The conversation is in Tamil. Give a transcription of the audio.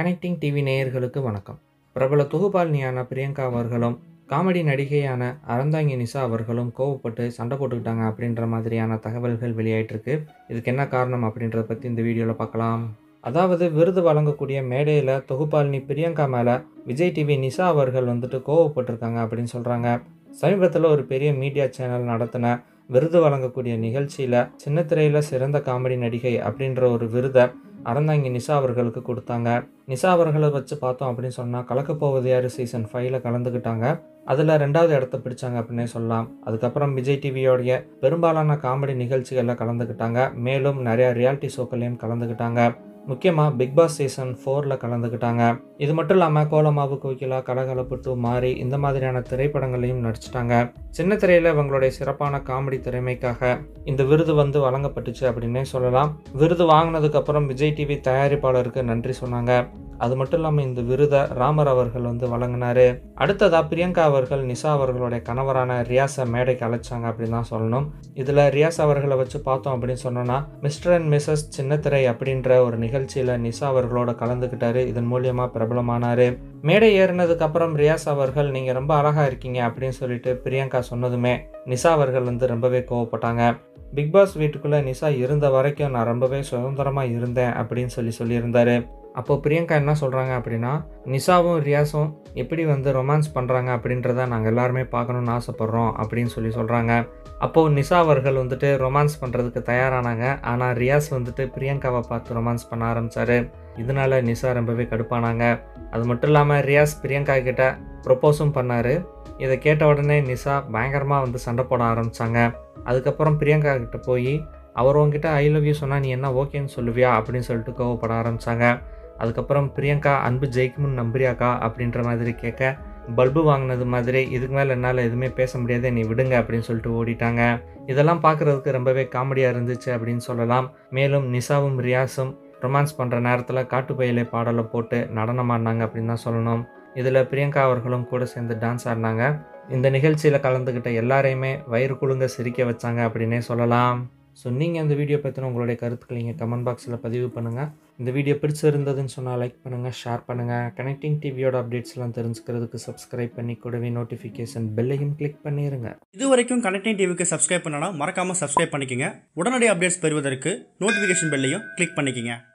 கனெக்டிங் டிவி நேயர்களுக்கு வணக்கம் பிரபல தொகுப்பாளினியான பிரியங்கா அவர்களும் காமெடி நடிகையான அறந்தாங்கி நிஷா அவர்களும் கோவப்பட்டு சண்டை போட்டுக்கிட்டாங்க அப்படின்ற மாதிரியான தகவல்கள் வெளியாயிட்டிருக்கு இதுக்கு என்ன காரணம் அப்படின்றத பற்றி இந்த வீடியோவில் பார்க்கலாம் அதாவது விருது வழங்கக்கூடிய மேடையில் தொகுப்பாளினி பிரியங்கா மேலே விஜய் டிவி நிஷா அவர்கள் வந்துட்டு கோவப்பட்டிருக்காங்க அப்படின்னு சொல்கிறாங்க சமீபத்தில் ஒரு பெரிய மீடியா சேனல் நடத்தின விருது வழங்கக்கூடிய நிகழ்ச்சியில் சின்ன திரையில் சிறந்த காமெடி நடிகை அப்படின்ற ஒரு விருதை அறந்தாங்கி நிஷா அவர்களுக்கு கொடுத்தாங்க நிஷா அவர்களை வச்சு பார்த்தோம் அப்படின்னு சொன்னால் கலக்கப் போவது யார் சீசன் ஃபைவ்ல கலந்துக்கிட்டாங்க அதில் ரெண்டாவது இடத்த பிடிச்சாங்க அப்படின்னே சொல்லலாம் அதுக்கப்புறம் விஜய் டிவியோடைய பெரும்பாலான காமெடி நிகழ்ச்சிகளில் கலந்துக்கிட்டாங்க மேலும் நிறையா ரியாலிட்டி ஷோக்கள்லையும் கலந்துக்கிட்டாங்க முக்கியமாக பிக் பாஸ் சீசன் ஃபோரில் கலந்துக்கிட்டாங்க இது மட்டும் இல்லாமல் கோலமாவு கோகிலா கலகலப்பட்டு மாறி இந்த மாதிரியான திரைப்படங்களையும் நடிச்சிட்டாங்க சின்ன திரையில் இவங்களுடைய சிறப்பான காமெடி திறமைக்காக இந்த விருது வந்து வழங்கப்பட்டுச்சு அப்படின்னே சொல்லலாம் விருது வாங்கினதுக்கப்புறம் விஜய் டிவி தயாரிப்பாளருக்கு நன்றி சொன்னாங்க அது மட்டும் இல்லாமல் இந்த விருதை ராமர் அவர்கள் வந்து வழங்கினாரு அடுத்ததாக பிரியங்கா அவர்கள் நிஷா அவர்களுடைய கணவரான ரியாஸை மேடைக்கு அழைச்சாங்க அப்படின்னு தான் சொல்லணும் இதில் ரியாஸ் அவர்களை வச்சு பார்த்தோம் அப்படின்னு சொன்னோன்னா மிஸ்டர் அண்ட் மிஸ்ஸஸ் சின்னத்திரை அப்படின்ற ஒரு நிகழ்ச்சியில் நிஷா அவர்களோட கலந்துக்கிட்டாரு இதன் மூலியமாக பிரபலமானார் மேடை ஏறினதுக்கு அப்புறம் ரியாஸ் அவர்கள் நீங்கள் ரொம்ப அழகாக இருக்கீங்க அப்படின்னு சொல்லிட்டு பிரியங்கா சொன்னதுமே நிஷா அவர்கள் வந்து ரொம்பவே கோவப்பட்டாங்க பிக் பாஸ் வீட்டுக்குள்ளே நிஷா இருந்த வரைக்கும் நான் ரொம்பவே சுதந்திரமாக இருந்தேன் அப்படின்னு சொல்லி சொல்லியிருந்தாரு அப்போ பிரியங்கா என்ன சொல்கிறாங்க அப்படின்னா நிஷாவும் ரியாஸும் எப்படி வந்து ரொமான்ஸ் பண்ணுறாங்க அப்படின்றத நாங்கள் எல்லாருமே பார்க்கணுன்னு ஆசைப்பட்றோம் அப்படின்னு சொல்லி சொல்கிறாங்க அப்போது நிஷா அவர்கள் வந்துட்டு ரொமான்ஸ் பண்ணுறதுக்கு தயாரானாங்க ஆனால் ரியாஸ் வந்துட்டு பிரியங்காவை பார்த்து ரொமான்ஸ் பண்ண ஆரம்பித்தார் இதனால நிஷா ரொம்பவே கடுப்பானாங்க அது மட்டும் இல்லாமல் ரியாஸ் பிரியங்கா கிட்ட ப்ரொப்போஸும் பண்ணார் இதை கேட்ட உடனே நிஷா பயங்கரமாக வந்து சண்டை போட ஆரம்பித்தாங்க அதுக்கப்புறம் பிரியங்கா கிட்ட போய் அவர் உங்ககிட்ட ஐ லவ் யூ சொன்னால் நீ என்ன ஓகேன்னு சொல்லுவியா அப்படின்னு சொல்லிட்டு கோவப்பட ஆரம்பித்தாங்க அதுக்கப்புறம் பிரியங்கா அன்பு ஜெயிக்கும்னு நம்புறியாக்கா அப்படின்ற மாதிரி கேட்க பல்பு வாங்கினது மாதிரி இதுக்கு மேலே என்னால் எதுவுமே பேச முடியாது நீ விடுங்க அப்படின்னு சொல்லிட்டு ஓடிட்டாங்க இதெல்லாம் பார்க்குறதுக்கு ரொம்பவே காமெடியாக இருந்துச்சு அப்படின்னு சொல்லலாம் மேலும் நிஷாவும் ரியாஸும் ரொமான்ஸ் பண்ணுற நேரத்தில் காட்டுப்பயிலை பாடலை போட்டு நடனம் ஆடினாங்க அப்படின்னு தான் சொல்லணும் இதில் பிரியங்கா அவர்களும் கூட சேர்ந்து டான்ஸ் ஆடினாங்க இந்த நிகழ்ச்சியில் கலந்துக்கிட்ட எல்லாரையுமே வயிறு குலுங்க சிரிக்க வச்சாங்க அப்படின்னே சொல்லலாம் ஸோ நீங்கள் அந்த வீடியோ பற்றின உங்களுடைய கருத்துக்களை நீங்கள் கமெண்ட் பாக்ஸில் பதிவு பண்ணுங்கள் இந்த வீடியோ பிடிச்சிருந்ததுன்னு சொன்னால் லைக் பண்ணுங்கள் ஷேர் பண்ணுங்கள் கனெக்டிங் டிவியோட அப்டேட்ஸ்லாம் தெரிஞ்சுக்கிறதுக்கு சப்ஸ்கிரைப் பண்ணி கூடவே நோட்டிஃபிகேஷன் பெல்லையும் கிளிக் பண்ணிடுங்க இது வரைக்கும் கனெக்டிங் டிவிக்கு சப்ஸ்கிரைப் பண்ணனா மறக்காம சப்ஸ்கிரைப் பண்ணிக்கங்க உடனடி அப்டேட்ஸ் பெறுவதற்கு நோட்டிஃபிகேஷன் பெல்லையும் கிளிக் பண்ணிக்கங்க